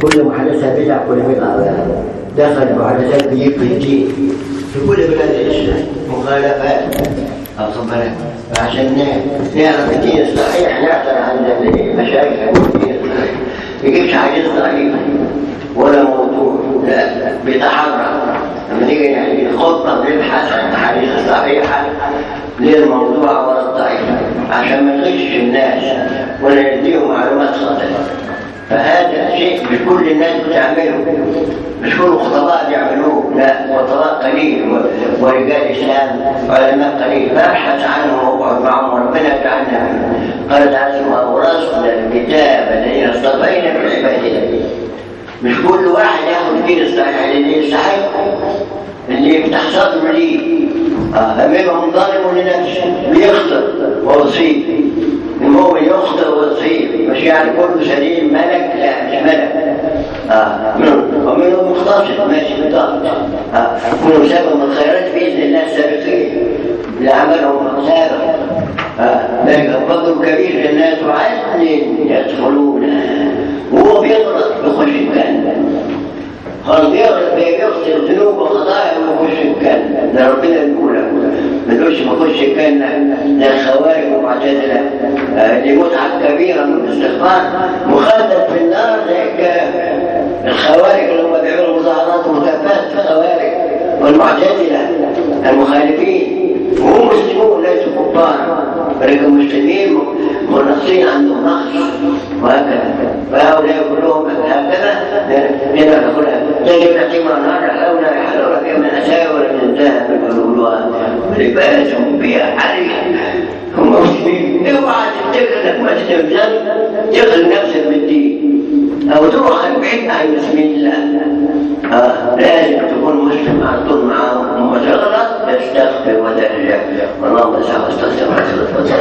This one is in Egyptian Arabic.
كل محدثة بدعة كل بدعة ضلالة دخل محدثات بيجيب في الدين في كل بلاد الإسلام مخالفات أصبرت عشان نعرف الدين الصحيح نعثر عن المشايخ الدين الصحيح ما يجيبش حديث ضعيف ولا موضوع لا بيتحرك لما نيجي يعني الخطة بنبحث عن الحديث الصحيحة للموضوع ولا الضعيف عشان ما نغشش الناس ولا نديهم معلومات خاطئة فهذا شيء مش كل الناس بتعمله مش كل الخطباء بيعملوه لا خطباء قليل ورجال اسلام علماء قليل فابحث عنهم واقعد معهم وربنا يجعلنا منهم قال تعالى واورثنا الكتاب الذين اصطفينا من عبادنا مش كل واحد ياخذ الدين الصحيح اللي يستحق اللي يفتح صدره ليه آه منهم ظالم لنفسه بيخطئ ويصيب المؤمن يخطئ ويصيب مش يعني كله سليم ملك لا مش ملك آه ومنهم مختصر ماشي بطاقة آه منهم سابق الخيرات باذن الله السابقين لعملهم سابق آه ذلك فضل كبير للناس وعدل يدخلون وهو بيغلط يخش الجنه خلاص بيغلط بيغسل الذنوب وخطايا ويخش الجنه ده ربنا يقول ما تقولش ما اخش الجنه ده الخوارج ومعتزله دي متعه كبيره من الاستغفار مخلد في النار زي الخوارج اللي هم بيعملوا مظاهرات ومكافآت في الخوارج والمعتزله المخالفين وهم مسلمون ليسوا كفار ولكن مسلمين منقصين عندهم نقص وهكذا فهؤلاء كلهم هكذا لما نقولها تجب نعطيهم النار يحلون يحلون فيها من اساور من ذهب والولوان ولباسهم فيها حرير هم مسلمين اوعى تفتكر انك ما تتمثل تغلب نفسك بالدين او تروح عن بعيد عن بسم الله آه. لازم تكون مسلم على طول معاهم وما تغلط تستغفر وترجع والله تعالى استغفر